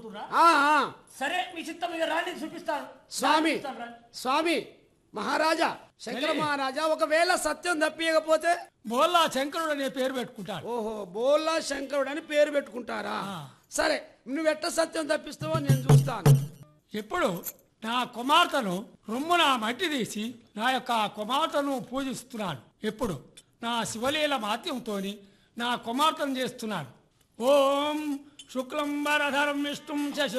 అంటుర్రా ఆ, ఆ. సరే మీ చిత్తం మీద రాండి చూపిస్తాను స్వామి చూపిస్తాను రండి. స్వామి మహారాజా శంకర మహారాజా ఒకవేళ సత్యం తప్పియకపోతే బోల్లా శంకరుడు అనే పేరు పెట్టుకుంటాడు ఓహో బోల్లా శంకరుడు అని పేరు పెట్టుకుంటారా ఆ. సరే నువ్వెట్ట సత్యం తప్పిస్తావో నేను చూస్తాను ఇప్పుడు నా కుమార్తెను రొమ్మున మట్టి తీసి నా యొక్క కుమార్తెను పూజిస్తున్నాను ఇప్పుడు నా శివలీల మాధ్యంతో నా కుమార్తెను చేస్తున్నాను ఓం శుక్లం వరధరం విష్ణుం శశి